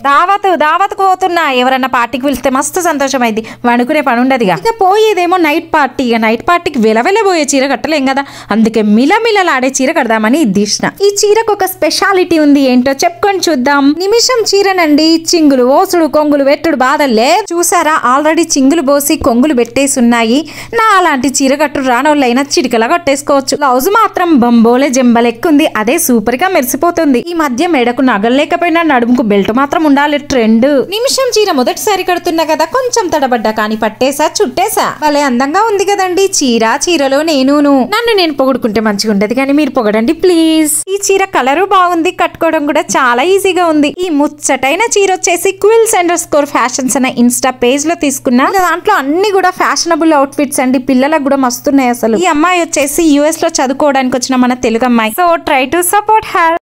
దావత్ దావత్కు పోతున్నా ఎవరన్నా పార్టీకి పిలిస్తే మస్తు సంతోషం అయింది వణుకునే పని ఉండదుగా ఇక పోయేదేమో నైట్ పార్టీ ఇక నైట్ పార్టీకి వెలవెలబోయే చీర కట్టలేం కదా అందుకే మిలమిలలాడే చీర కడదామని ఇది తీసిన ఈ చీరకు ఒక స్పెషాలిటీ ఉంది ఏంటో చెప్పుకొని చూద్దాం నిమిషం చీరనండి చింగులు ఓసుడు కొంగులు వెట్టుడు బాధలే చూసారా ఆల్రెడీ చింగులు పోసి కొంగులు పెట్టేసి ఉన్నాయి నా అలాంటి చీర కట్టు రానోళ్ళైనా చిటికలా కట్టేసుకోవచ్చు బ్లౌజ్ మాత్రం బంబోలే జంబలెక్కుంది అదే సూపర్ గా మెరిసిపోతుంది ఈ మధ్య మెడకు నగలు లేకపోయినా నడుముకు బెల్ట్ మాత్రం ఉండాలి ట్రెండ్ నిమిషం చీర మొదటిసారి కడుతున్నా కదా కొంచెం తడబడ్డా కానీ పట్టేసా చుట్టేసా భలే అందంగా ఉంది కదండి చీర చీరలో నేనును నన్ను నేను పొగుడుకుంటే మంచిగా ఉండదు కానీ మీరు పొగడండి ప్లీజ్ ఈ చీర కలరు బాగుంది కట్టుకోవడం కూడా చాలా ఈజీగా ఉంది ఈ ముచ్చటైన చీర వచ్చేసి క్విల్స్ అండర్ స్కోర్ ఫ్యాషన్స్ అనే ఇన్స్టా పేజ్ లో తీసుకున్నా ఇంకా దాంట్లో అన్ని కూడా ఫ్యాషనబుల్ అవుట్ ఫిట్స్ అండి పిల్లలకు కూడా మస్తున్నాయి అసలు ఈ అమ్మాయి వచ్చేసి యుఎస్ లో చదువుకోవడానికి వచ్చిన మన తెలుగు అమ్మాయి so try to support her